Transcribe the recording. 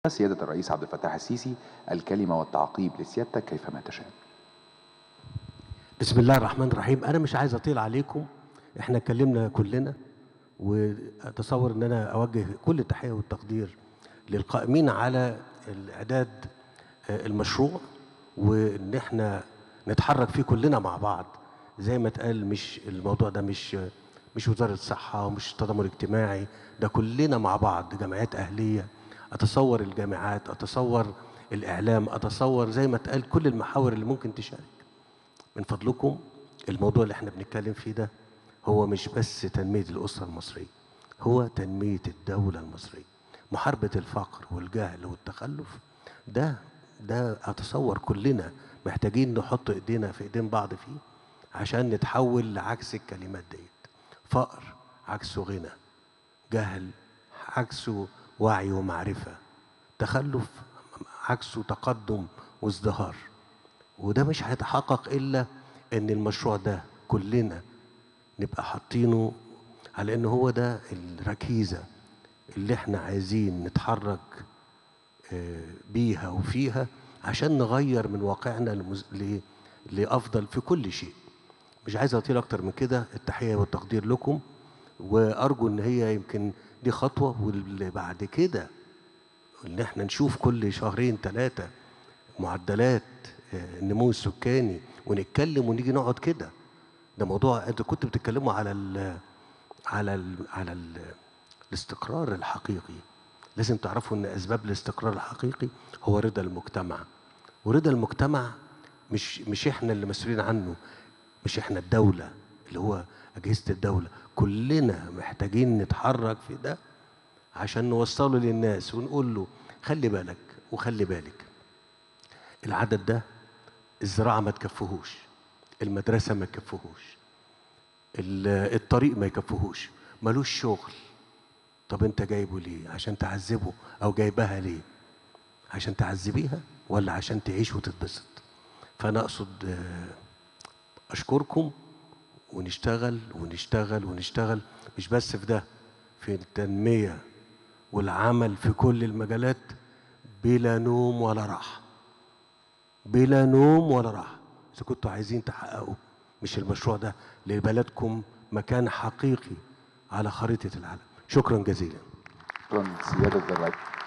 سيادة الرئيس عبد الفتاح السيسي الكلمة والتعقيب لسيادتك كيفما تشاء بسم الله الرحمن الرحيم انا مش عايز اطيل عليكم احنا اتكلمنا كلنا واتصور ان انا اوجه كل التحيه والتقدير للقائمين على الاعداد آه، المشروع وان احنا نتحرك فيه كلنا مع بعض زي ما اتقال مش الموضوع ده مش مش وزاره الصحه ومش تضامن اجتماعي ده كلنا مع بعض جمعيات اهليه اتصور الجامعات اتصور الاعلام اتصور زي ما اتقال كل المحاور اللي ممكن تشارك من فضلكم الموضوع اللي احنا بنتكلم فيه ده هو مش بس تنمية الأسرة المصرية هو تنمية الدولة المصرية محاربة الفقر والجهل والتخلف ده ده أتصور كلنا محتاجين نحط إيدينا في إيدين بعض فيه عشان نتحول لعكس الكلمات ديت فقر عكسه غنى جهل عكسه وعي ومعرفة تخلف عكسه تقدم وازدهار وده مش هيتحقق الا ان المشروع ده كلنا نبقى حاطينه على ان هو ده الركيزه اللي احنا عايزين نتحرك آه، بيها وفيها عشان نغير من واقعنا لمز... ل... لافضل في كل شيء مش عايز اطيل اكتر من كده التحيه والتقدير لكم وارجو ان هي يمكن دي خطوه واللي بعد كده ان احنا نشوف كل شهرين ثلاثه معدلات آه، النمو السكاني ونتكلم ونيجي نقعد كده ده موضوع انتوا كنتوا بتتكلموا على ال على ال على ال الاستقرار الحقيقي لازم تعرفوا ان اسباب الاستقرار الحقيقي هو رضا المجتمع ورضا المجتمع مش مش احنا اللي مسؤولين عنه مش احنا الدوله اللي هو اجهزه الدوله كلنا محتاجين نتحرك في ده عشان نوصله للناس ونقول له خلي بالك وخلي بالك العدد ده الزراعة ما تكفهوش المدرسة ما تكفهوش ال- الطريق ما يكفهوش ملوش شغل طب انت جايبه ليه عشان تعذبه او جايبها ليه عشان تعذبيها ولا عشان تعيش وتتبسط فانا اقصد آه، اشكركم ونشتغل ونشتغل ونشتغل مش بس في ده في التنمية والعمل في كل المجالات بلا نوم ولا راحه بلا نوم ولا راحة إذا كنتوا عايزين تحققوا مش المشروع ده لبلدكم مكان حقيقي على خريطة العالم شكرا جزيلا شكرا سيادة الرئيس